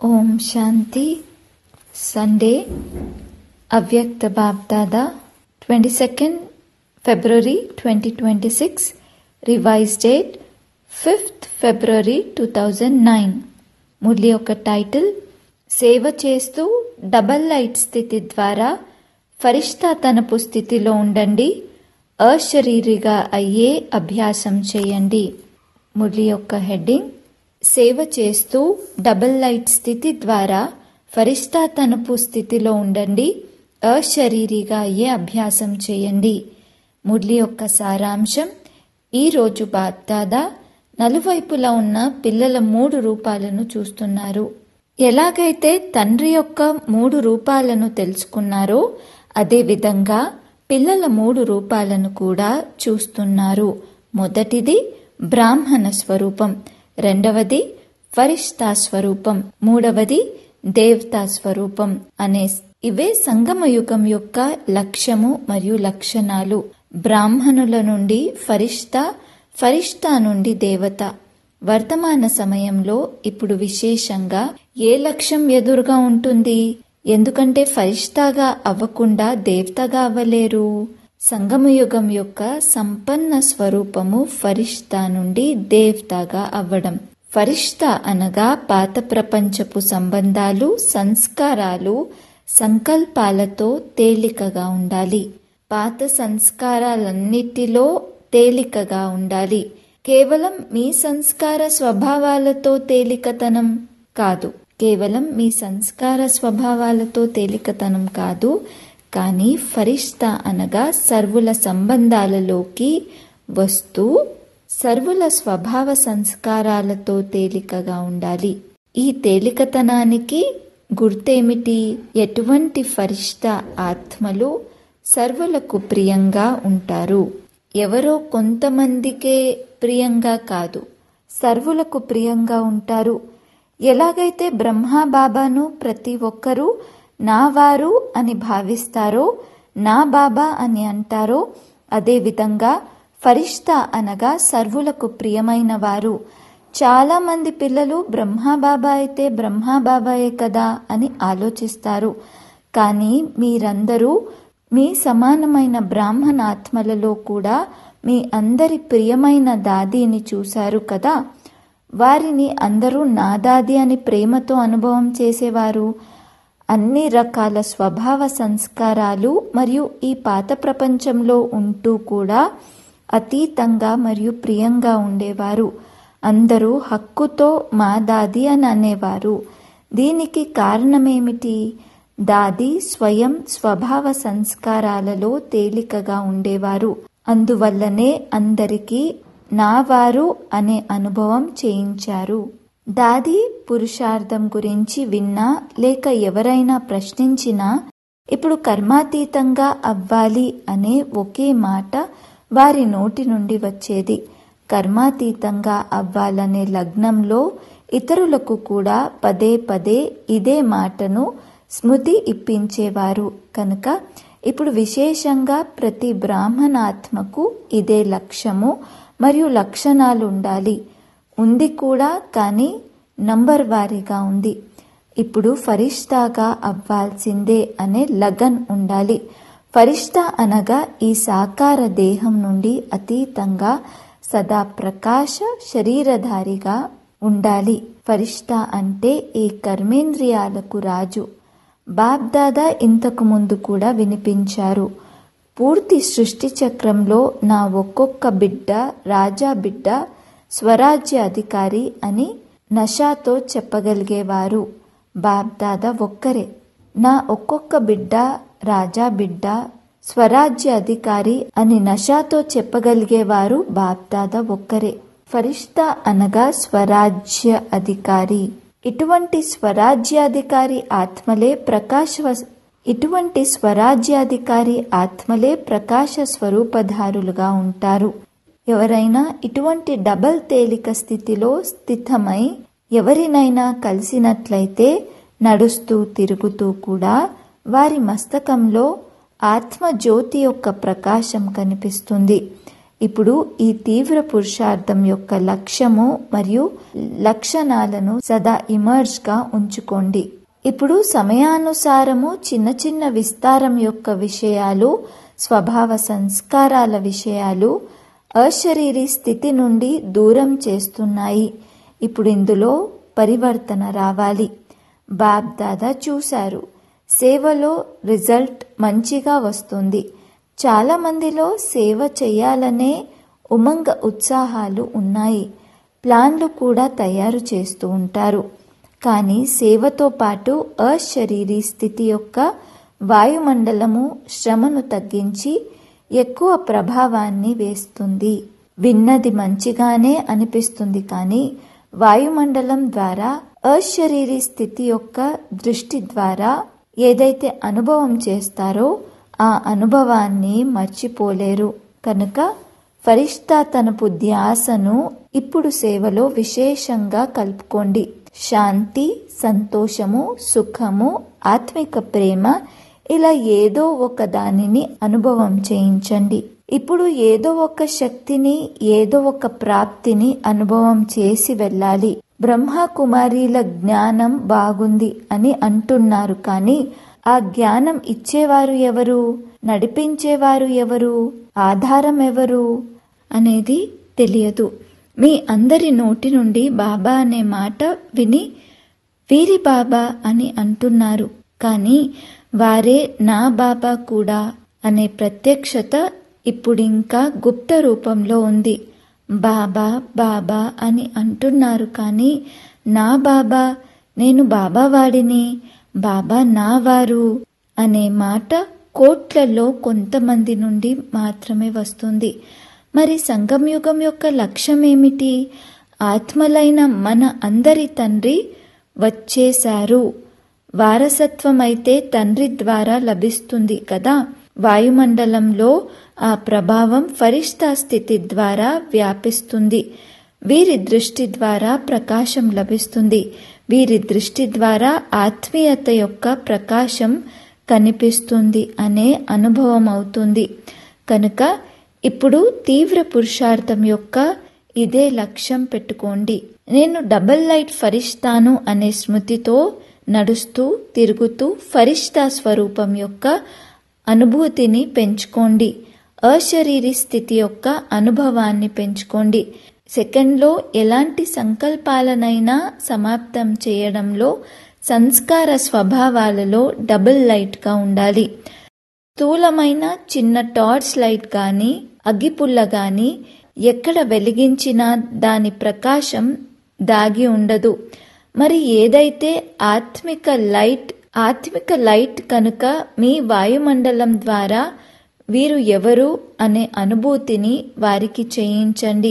ఓం Shanti Sunday Avyakt Bapdada twenty second February twenty twenty six revise date fifth February two thousand nine Murli యొక్క title సేవ చేస్తూ double light స్థితి ద్వారా ఫరిష్తా తనపు స్థితిలో ఉండండి అశరీరిగా అయ్యే అభ్యాసం చేయండి మురళి యొక్క హెడ్డింగ్ సేవ చేస్తూ డబల్ లైట్ స్థితి ద్వారా ఫరిష్తా తనపు స్థితిలో ఉండండి అశరీరిగా అయ్యే అభ్యాసం చేయండి మురళి యొక్క సారాంశం ఈరోజు బాద్దాదా నలువైపులా ఉన్న పిల్లల మూడు రూపాలను చూస్తున్నారు ఎలాగైతే తండ్రి యొక్క మూడు రూపాలను తెలుసుకున్నారో అదేవిధంగా పిల్లల మూడు రూపాలను కూడా చూస్తున్నారు మొదటిది బ్రాహ్మణ స్వరూపం రెండవది ఫరిష్తా స్వరూపం మూడవది దేవతా స్వరూపం అనే ఇవే సంగమయుగం యొక్క లక్ష్యము మరియు లక్షణాలు బ్రాహ్మణుల నుండి ఫరిష్తా ఫరిష్తా నుండి దేవత వర్తమాన సమయంలో ఇప్పుడు విశేషంగా ఏ లక్ష్యం ఎదురుగా ఉంటుంది ఎందుకంటే ఫరిష్తాగా అవ్వకుండా దేవతగా అవ్వలేరు సంగమయుగం యొక్క సంపన్న స్వరూపము ఫరిష్తా నుండి దేవతగా అవ్వడం ఫరిష్తా అనగా పాత ప్రపంచపు సంబంధాలు సంస్కారాలు సంకల్పాలతో తేలికగా ఉండాలి పాత సంస్కారాలన్నిటిలో తేలికగా ఉండాలి కేవలం మీ సంస్కార స్వభావాలతో తేలికతనం కాదు కేవలం మీ సంస్కార స్వభావాలతో తేలికతనం కాదు కానీ ఫరిష్తా అనగా సర్వుల సంబంధాలలోకి వస్తూ సర్వుల స్వభావ సంస్కారాలతో తేలికగా ఉండాలి ఈ తేలికతనానికి గుర్తేమిటి ఎటువంటి ఫరిష్తా ఆత్మలు సర్వులకు ప్రియంగా ఉంటారు ఎవరో కొంతమందికే ప్రియంగా కాదు సర్వులకు ప్రియంగా ఉంటారు ఎలాగైతే బ్రహ్మా బాబాను ప్రతి ఒక్కరూ నా వారు అని భావిస్తారో నా బాబా అని అంటారో అదేవిధంగా ఫరిష్తా అనగా సర్వులకు ప్రియమైన వారు చాలా మంది పిల్లలు బ్రహ్మా బాబా అయితే బ్రహ్మా బాబాయే కదా అని ఆలోచిస్తారు కానీ మీరందరూ మీ సమానమైన బ్రాహ్మణ ఆత్మలలో కూడా మీ అందరి ప్రియమైన దాదీని చూశారు కదా వారిని అందరూ నా దాది అని ప్రేమతో అనుభవం చేసేవారు అన్ని రకాల స్వభావ సంస్కారాలు మరియు ఈ పాత ప్రపంచంలో ఉంటూ కూడా అతీతంగా మరియు ప్రియంగా ఉండేవారు అందరూ హక్కుతో మా దాది అని అనేవారు దీనికి కారణమేమిటి దాది స్వయం స్వభావ సంస్కారాలలో తేలికగా ఉండేవారు అందువల్లనే అందరికీ నా వారు అనే అనుభవం చేయించారు దాది పురుషార్థం గురించి విన్నా లేక ఎవరైనా ప్రశ్నించినా ఇప్పుడు కర్మాతీతంగా అవ్వాలి అనే ఒకే మాట వారి నోటి నుండి వచ్చేది కర్మాతీతంగా అవ్వాలనే లగ్నంలో ఇతరులకు కూడా పదే పదే ఇదే మాటను స్మృతి ఇప్పించేవారు కనుక ఇప్పుడు విశేషంగా ప్రతి బ్రాహ్మణాత్మకు ఇదే లక్ష్యము మరియు లక్షణాలు ఉండాలి ఉంది కూడా కానీ నంబర్ వారీగా ఉంది ఇప్పుడు ఫరిష్తాగా అవ్వాల్సిందే అనే లగన్ ఉండాలి ఫరిష్తా అనగా ఈ సాకార దేహం నుండి అతీతంగా సదా ప్రకాశ శరీరధారిగా ఉండాలి ఫరిష్తా అంటే ఈ కర్మేంద్రియాలకు రాజు బాబ్దాదా ఇంతకు ముందు కూడా వినిపించారు పూర్తి సృష్టి చక్రంలో నా ఒక్కొక్క బిడ్డ రాజా బిడ్డ స్వరాజ్య అధికారి అని నషాతో చెప్పగలిగేవారు బాబ్దాదా ఒక్కరే నా ఒక్కొక్క బిడ్డ రాజా బిడ్డ స్వరాజ్య అధికారి అని నషాతో చెప్పగలిగేవారు బాబ్దాదా ఒక్కరే ఫరిష్తా అనగా స్వరాజ్య అధికారి ఇటువంటి స్వరాజ్యాధికారి ఆత్మలే ప్రకాశ ఇటువంటి స్వరాజ్యాధికారి ఆత్మలే ప్రకాశ స్వరూపధారులుగా ఉంటారు ఎవరైనా ఇటువంటి డబల్ తేలిక స్థితిలో స్థితమై ఎవరినైనా కలిసినట్లయితే నడుస్తూ తిరుగుతూ కూడా వారి మస్తకంలో ఆత్మ జ్యోతి యొక్క ప్రకాశం కనిపిస్తుంది ఇప్పుడు ఈ తీవ్ర పురుషార్థం యొక్క లక్ష్యము మరియు లక్షణాలను సదా ఇమర్జ్ గా ఉంచుకోండి ఇప్పుడు సమయానుసారము చిన్న చిన్న విస్తారం యొక్క విషయాలు స్వభావ సంస్కారాల విషయాలు అశరీరి స్థితి నుండి దూరం చేస్తున్నాయి ఇప్పుడు ఇందులో పరివర్తన రావాలి బాబ్ దాదా చూశారు సేవలో రిజల్ట్ మంచిగా వస్తుంది చాలా మందిలో సేవ చేయాలనే ఉమంగ ఉత్సాహాలు ఉన్నాయి ప్లాన్లు కూడా తయారు చేస్తూ ఉంటారు కానీ సేవతో పాటు అశరీరీ స్థితి యొక్క వాయుమండలము శ్రమను తగ్గించి ఎక్కువ ప్రభావాన్ని వేస్తుంది విన్నది మంచిగానే అనిపిస్తుంది కానీ వాయుమండలం ద్వారా అశరీరీ స్థితి యొక్క దృష్టి ద్వారా ఏదైతే అనుభవం చేస్తారో ఆ అనుభవాన్ని మర్చిపోలేరు కనుక ఫరిష్తా తనపు ధ్యాసను ఇప్పుడు సేవలో విశేషంగా కలుపుకోండి శాంతి సంతోషము సుఖము ఆత్మిక ప్రేమ ఇలా ఏదో ఒక దానిని అనుభవం చేయించండి ఇప్పుడు ఏదో ఒక శక్తిని ఏదో ఒక ప్రాప్తిని అనుభవం చేసి వెళ్ళాలి బ్రహ్మ కుమారీల జ్ఞానం బాగుంది అని అంటున్నారు కానీ ఆ జ్ఞానం ఇచ్చేవారు ఎవరు నడిపించేవారు ఎవరు ఆధారం ఎవరు అనేది తెలియదు మీ అందరి నోటి నుండి బాబా అనే మాట విని వీరి బాబా అని అంటున్నారు కానీ వారే నా బాబా కూడా అనే ప్రత్యక్షత ఇప్పుడింకా గుప్త రూపంలో ఉంది బాబా బాబా అని అంటున్నారు కానీ నా బాబా నేను బాబా వాడిని బాబా నా వారు అనే మాట కోట్లలో కొంతమంది నుండి మాత్రమే వస్తుంది మరి సంగమయుగం యొక్క లక్ష్యం ఏమిటి ఆత్మలైన మన అందరి తండ్రి వచ్చేశారు వారసత్వం అయితే తండ్రి ద్వారా లభిస్తుంది కదా వాయుమండలంలో ఆ ప్రభావం ఫరిష్తా స్థితి ద్వారా వ్యాపిస్తుంది వీరి దృష్టి ద్వారా ప్రకాశం లభిస్తుంది వీరి దృష్టి ద్వారా ఆత్మీయత యొక్క ప్రకాశం కనిపిస్తుంది అనే అనుభవం అవుతుంది కనుక ఇప్పుడు తీవ్ర పురుషార్థం యొక్క ఇదే లక్ష్యం పెట్టుకోండి నేను డబల్ లైట్ ఫరిష్తాను అనే స్మృతితో నడుస్తూ తిరుగుతూ ఫరిష్తా స్వరూపం యొక్క అనుభూతిని పెంచుకోండి అశరీరి స్థితి యొక్క అనుభవాన్ని పెంచుకోండి సెకండ్లో ఎలాంటి సంకల్పాలనైనా సమాప్తం చేయడంలో సంస్కార స్వభావాలలో డబుల్ లైట్గా ఉండాలి స్థూలమైన చిన్న టార్చ్ లైట్ కానీ అగ్గిపుల్ల కానీ ఎక్కడ వెలిగించినా దాని ప్రకాశం దాగి ఉండదు మరి ఏదైతే ఆత్మిక లైట్ ఆత్మిక లైట్ కనుక మీ వాయుమండలం ద్వారా వీరు ఎవరు అనే అనుభూతిని వారికి చేయించండి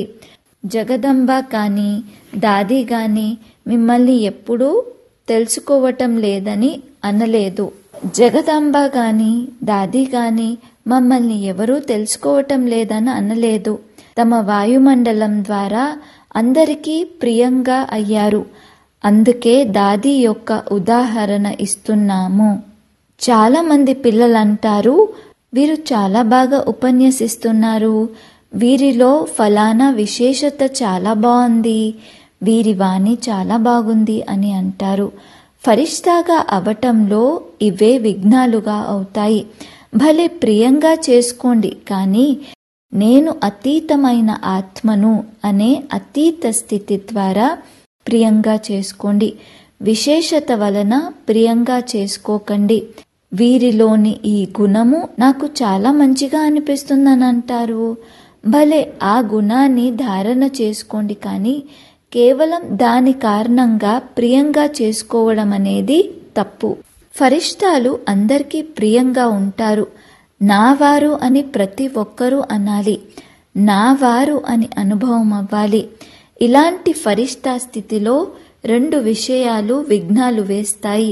జగదంబ కానీ దాది కానీ మిమ్మల్ని ఎప్పుడూ తెలుసుకోవటం లేదని అనలేదు జగదాంబ గాని దాది గాని మమ్మల్ని ఎవరూ తెలుసుకోవటం లేదని అనలేదు తమ వాయుమండలం ద్వారా అందరికీ ప్రియంగా అయ్యారు అందుకే దాది యొక్క ఉదాహరణ ఇస్తున్నాము చాలా మంది పిల్లలు అంటారు వీరు చాలా బాగా ఉపన్యసిస్తున్నారు వీరిలో ఫలానా విశేషత చాలా బాగుంది వీరి వాణి చాలా బాగుంది అని అంటారు ఫరిష్తాగా అవటంలో ఇవే విఘ్నాలుగా అవుతాయి భలే ప్రియంగా చేసుకోండి కానీ నేను అతీతమైన ఆత్మను అనే అతీత స్థితి ద్వారా ప్రియంగా చేసుకోండి విశేషత వలన ప్రియంగా చేసుకోకండి వీరిలోని ఈ గుణము నాకు చాలా మంచిగా అనిపిస్తుందని అంటారు భలే ఆ గుణాన్ని ధారణ చేసుకోండి కానీ కేవలం దాని కారణంగా ప్రియంగా చేసుకోవడం అనేది తప్పు ఫరిష్టాలు అందరికీ ప్రియంగా ఉంటారు నా వారు అని ప్రతి ఒక్కరూ అనాలి నా వారు అని అనుభవం అవ్వాలి ఇలాంటి ఫరిష్తా స్థితిలో రెండు విషయాలు విఘ్నాలు వేస్తాయి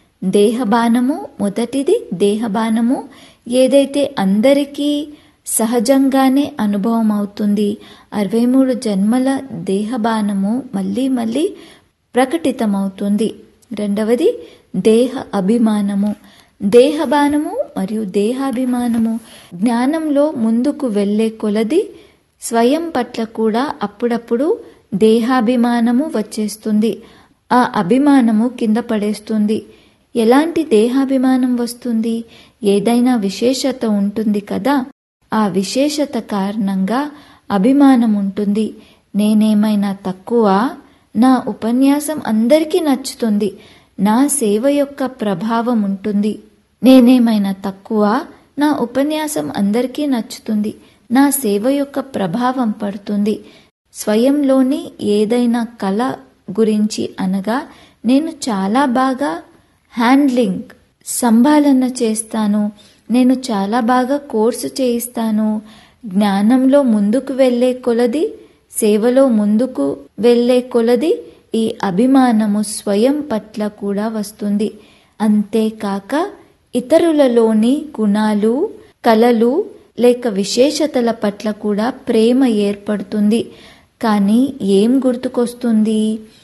దేహబానము మొదటిది దేహబానము ఏదైతే అందరికీ సహజంగానే అనుభవం అవుతుంది అరవై మూడు జన్మల దేహబానము మళ్ళీ మళ్ళీ ప్రకటితమవుతుంది రెండవది దేహ అభిమానము దేహబానము మరియు దేహాభిమానము జ్ఞానంలో ముందుకు వెళ్ళే కొలది స్వయం పట్ల కూడా అప్పుడప్పుడు దేహాభిమానము వచ్చేస్తుంది ఆ అభిమానము కింద పడేస్తుంది ఎలాంటి దేహాభిమానం వస్తుంది ఏదైనా విశేషత ఉంటుంది కదా ఆ విశేషత కారణంగా అభిమానం ఉంటుంది నేనేమైనా తక్కువ నా ఉపన్యాసం అందరికీ నచ్చుతుంది నా సేవ యొక్క ప్రభావం ఉంటుంది నేనేమైనా తక్కువ నా ఉపన్యాసం అందరికీ నచ్చుతుంది నా సేవ యొక్క ప్రభావం పడుతుంది స్వయంలోని ఏదైనా కళ గురించి అనగా నేను చాలా బాగా హ్యాండ్లింగ్ సంభాలన చేస్తాను నేను చాలా బాగా కోర్సు చేయిస్తాను జ్ఞానంలో ముందుకు వెళ్ళే కొలది సేవలో ముందుకు వెళ్ళే కొలది ఈ అభిమానము స్వయం పట్ల కూడా వస్తుంది అంతేకాక ఇతరులలోని గుణాలు కళలు లేక విశేషతల పట్ల కూడా ప్రేమ ఏర్పడుతుంది కానీ ఏం గుర్తుకొస్తుంది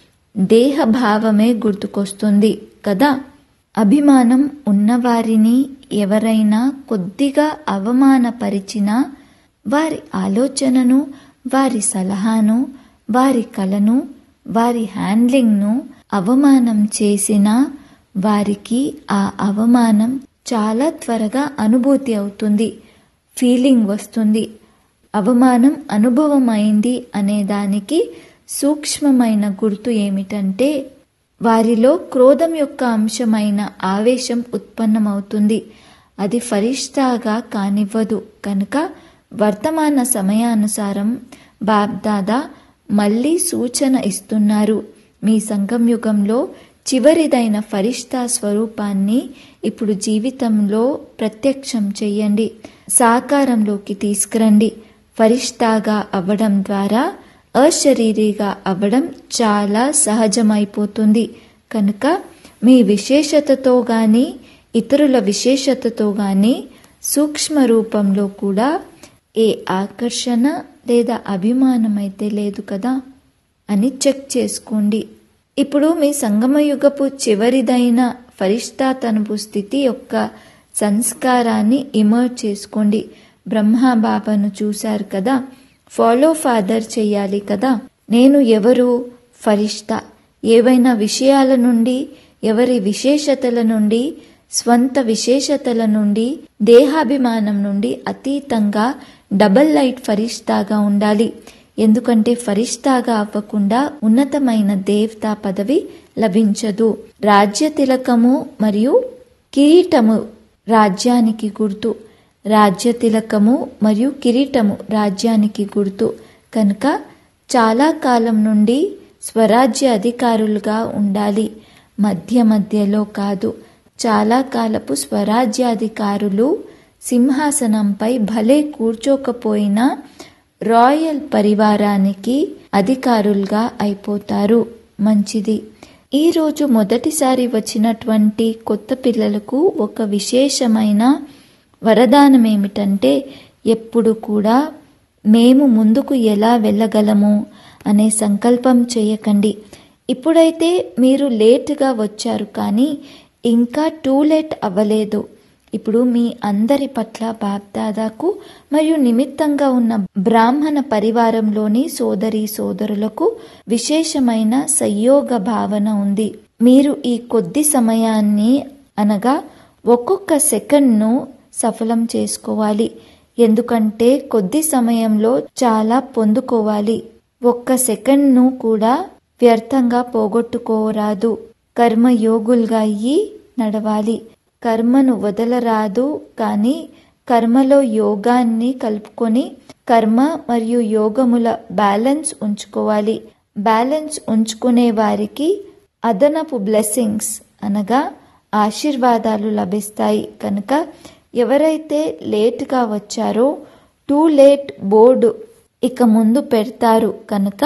దేహభావమే గుర్తుకొస్తుంది కదా అభిమానం ఉన్నవారిని ఎవరైనా కొద్దిగా అవమానపరిచినా వారి ఆలోచనను వారి సలహాను వారి కలను వారి హ్యాండ్లింగ్ను అవమానం చేసినా వారికి ఆ అవమానం చాలా త్వరగా అనుభూతి అవుతుంది ఫీలింగ్ వస్తుంది అవమానం అనుభవం అయింది అనే దానికి సూక్ష్మమైన గుర్తు ఏమిటంటే వారిలో క్రోధం యొక్క అంశమైన ఆవేశం ఉత్పన్నమవుతుంది అది ఫరిష్టాగా కానివ్వదు కనుక వర్తమాన సమయానుసారం బాబ్దాదా మళ్ళీ సూచన ఇస్తున్నారు మీ సంగంయుగంలో చివరిదైన ఫరిష్తా స్వరూపాన్ని ఇప్పుడు జీవితంలో ప్రత్యక్షం చెయ్యండి సాకారంలోకి తీసుకురండి ఫరిష్తాగా అవ్వడం ద్వారా అశరీరిగా అవ్వడం చాలా సహజమైపోతుంది కనుక మీ విశేషతతో గాని ఇతరుల విశేషతతో గాని సూక్ష్మ రూపంలో కూడా ఏ ఆకర్షణ లేదా అభిమానం అయితే లేదు కదా అని చెక్ చేసుకోండి ఇప్పుడు మీ సంగమయుగపు చివరిదైన ఫరిష్టాతనుపు స్థితి యొక్క సంస్కారాన్ని ఇమర్జ్ చేసుకోండి బ్రహ్మబాబాను చూశారు కదా ఫాలో ఫాదర్ చెయ్యాలి కదా నేను ఎవరు ఫరిష్తా ఏవైనా విషయాల నుండి ఎవరి విశేషతల నుండి స్వంత విశేషతల నుండి దేహాభిమానం నుండి అతీతంగా డబల్ లైట్ ఫరిష్తాగా ఉండాలి ఎందుకంటే ఫరిష్తాగా అవ్వకుండా ఉన్నతమైన దేవతా పదవి లభించదు రాజ్య తిలకము మరియు కిరీటము రాజ్యానికి గుర్తు రాజ్య తిలకము మరియు కిరీటము రాజ్యానికి గుర్తు కనుక చాలా కాలం నుండి స్వరాజ్య అధికారులుగా ఉండాలి మధ్య మధ్యలో కాదు చాలా కాలపు స్వరాజ్యాధికారులు సింహాసనంపై భలే కూర్చోకపోయినా రాయల్ పరివారానికి అధికారులుగా అయిపోతారు మంచిది ఈరోజు మొదటిసారి వచ్చినటువంటి కొత్త పిల్లలకు ఒక విశేషమైన వరదానం ఏమిటంటే ఎప్పుడు కూడా మేము ముందుకు ఎలా వెళ్ళగలము అనే సంకల్పం చేయకండి ఇప్పుడైతే మీరు లేటుగా వచ్చారు కానీ ఇంకా టూ లేట్ అవ్వలేదు ఇప్పుడు మీ అందరి పట్ల బాప్దాదాకు మరియు నిమిత్తంగా ఉన్న బ్రాహ్మణ పరివారంలోని సోదరి సోదరులకు విశేషమైన సంయోగ భావన ఉంది మీరు ఈ కొద్ది సమయాన్ని అనగా ఒక్కొక్క సెకండ్ను సఫలం చేసుకోవాలి ఎందుకంటే కొద్ది సమయంలో చాలా పొందుకోవాలి ఒక్క సెకండ్ను కూడా వ్యర్థంగా పోగొట్టుకోరాదు కర్మయోగులుగా అయ్యి నడవాలి కర్మను వదలరాదు కానీ కర్మలో యోగాన్ని కలుపుకొని కర్మ మరియు యోగముల బ్యాలెన్స్ ఉంచుకోవాలి బ్యాలెన్స్ ఉంచుకునే వారికి అదనపు బ్లెస్సింగ్స్ అనగా ఆశీర్వాదాలు లభిస్తాయి కనుక ఎవరైతే లేట్గా వచ్చారో టూ లేట్ బోర్డు ఇక ముందు పెడతారు కనుక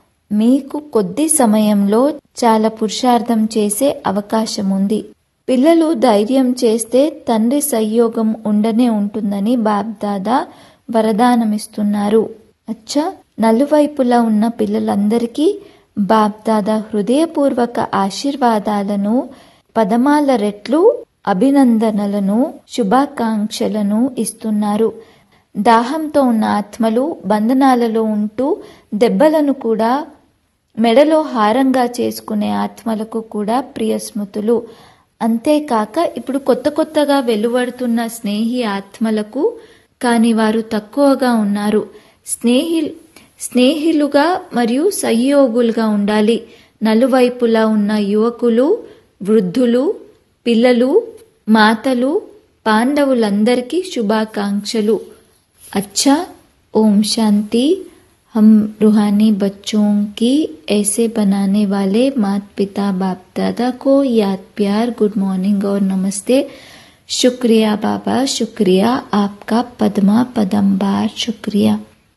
మీకు కొద్ది సమయంలో చాలా పురుషార్థం చేసే అవకాశం ఉంది పిల్లలు ధైర్యం చేస్తే తండ్రి సంయోగం ఉండనే ఉంటుందని బాబ్దాదా వరదానమిస్తున్నారు అచ్చా నలువైపులా ఉన్న పిల్లలందరికీ బాబ్దాదా హృదయపూర్వక ఆశీర్వాదాలను పదమాల రెట్లు అభినందనలను శుభాకాంక్షలను ఇస్తున్నారు దాహంతో ఉన్న ఆత్మలు బంధనాలలో ఉంటూ దెబ్బలను కూడా మెడలో హారంగా చేసుకునే ఆత్మలకు కూడా ప్రియ స్మృతులు అంతేకాక ఇప్పుడు కొత్త కొత్తగా వెలువడుతున్న స్నేహి ఆత్మలకు కానీ వారు తక్కువగా ఉన్నారు స్నేహి స్నేహిలుగా మరియు సహయోగులుగా ఉండాలి నలువైపులా ఉన్న యువకులు వృద్ధులు పిల్లలు మాతలు పాండవులందరికీ శుభాకాంక్షలు अच्छा ओम शांति हम रूहानी बच्चों की ऐसे बनाने वाले माता पिता बाप दादा को याद प्यार गुड मॉर्निंग और नमस्ते शुक्रिया बाबा शुक्रिया आपका पद्मा पदंबार शुक्रिया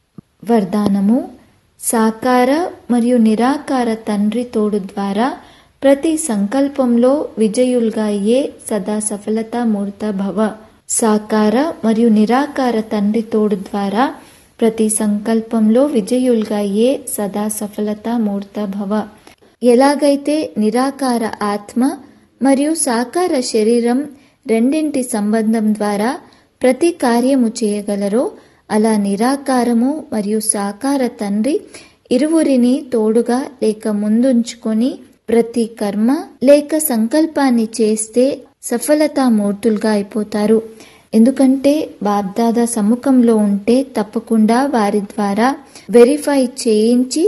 వరదానము సాకార మరియు నిరాకార తండ్రి తోడు ద్వారా ప్రతి సంకల్పంలో విజయులుగా అయ్యే సదా సఫలతా మూర్త భవ సాకార మరియు నిరాకార తండ్రి తోడు ద్వారా ప్రతి సంకల్పంలో విజయులుగా అయ్యే సదా సఫలతా మూర్త భవ ఎలాగైతే నిరాకార ఆత్మ మరియు సాకార శరీరం రెండింటి సంబంధం ద్వారా ప్రతి కార్యము చేయగలరో అలా నిరాకారము మరియు సాకార తండ్రి ఇరువురిని తోడుగా లేక ముందుంచుకొని ప్రతి కర్మ లేక సంకల్పాన్ని చేస్తే సఫలతామూర్తులుగా అయిపోతారు ఎందుకంటే బాబ్దాదా సముఖంలో ఉంటే తప్పకుండా వారి ద్వారా వెరిఫై చేయించి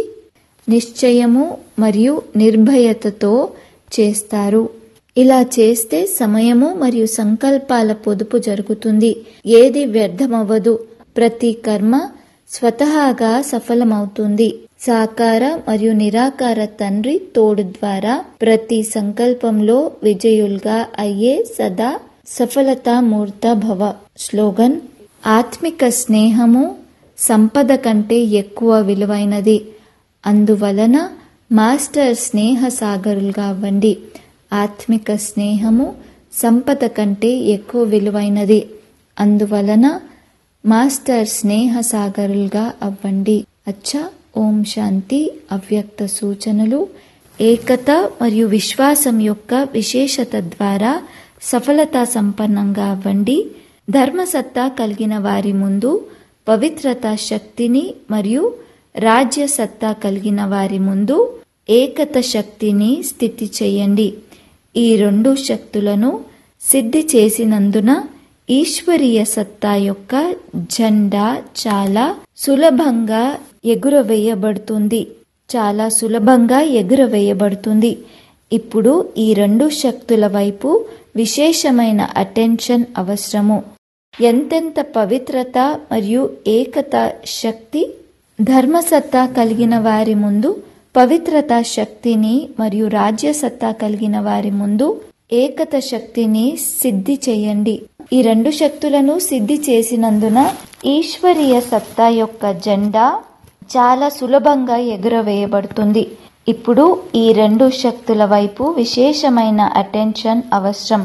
నిశ్చయము మరియు నిర్భయతతో చేస్తారు ఇలా చేస్తే సమయము మరియు సంకల్పాల పొదుపు జరుగుతుంది ఏది వ్యర్థమవ్వదు ప్రతి కర్మ స్వతహాగా సఫలమవుతుంది సాకార మరియు నిరాకార తండ్రి తోడు ద్వారా ప్రతి సంకల్పంలో విజయులుగా అయ్యే సదా సఫలతామూర్త భవ స్లోగన్ ఆత్మిక స్నేహము సంపద కంటే ఎక్కువ విలువైనది అందువలన మాస్టర్ స్నేహ సాగరులుగా అవ్వండి ఆత్మిక స్నేహము సంపద కంటే ఎక్కువ విలువైనది అందువలన మాస్టర్ స్నేహ సాగరులుగా అవ్వండి అచ్చా ఓం శాంతి అవ్యక్త సూచనలు ఏకత మరియు విశ్వాసం యొక్క విశేషత ద్వారా సఫలతా సంపన్నంగా అవ్వండి ధర్మసత్తా కలిగిన వారి ముందు పవిత్రతా శక్తిని మరియు రాజ్య సత్తా కలిగిన వారి ముందు ఏకత శక్తిని స్థితి చేయండి ఈ రెండు శక్తులను సిద్ధి చేసినందున ఈశ్వరీయ సత్తా యొక్క జెండా చాలా సులభంగా ఎగురవేయబడుతుంది చాలా సులభంగా ఎగురవేయబడుతుంది ఇప్పుడు ఈ రెండు శక్తుల వైపు విశేషమైన అటెన్షన్ అవసరము ఎంతెంత పవిత్రత మరియు ఏకత శక్తి ధర్మసత్తా కలిగిన వారి ముందు పవిత్రత శక్తిని మరియు రాజ్యసత్తా కలిగిన వారి ముందు ఏకత శక్తిని సిద్ధి చేయండి ఈ రెండు శక్తులను సిద్ధి చేసినందున ఈశ్వరీయ సత్తా యొక్క జెండా చాలా సులభంగా ఎగురవేయబడుతుంది ఇప్పుడు ఈ రెండు శక్తుల వైపు విశేషమైన అటెన్షన్ అవసరం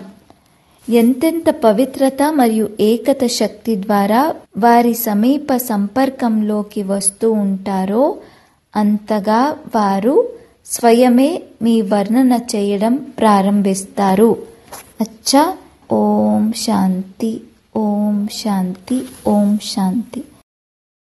ఎంతెంత పవిత్రత మరియు ఏకత శక్తి ద్వారా వారి సమీప సంపర్కంలోకి వస్తూ ఉంటారో అంతగా వారు స్వయమే మీ వర్ణన చేయడం ప్రారంభిస్తారు అచ్చా ఓం శాంతి ఓం శాంతి ఓం శాంతి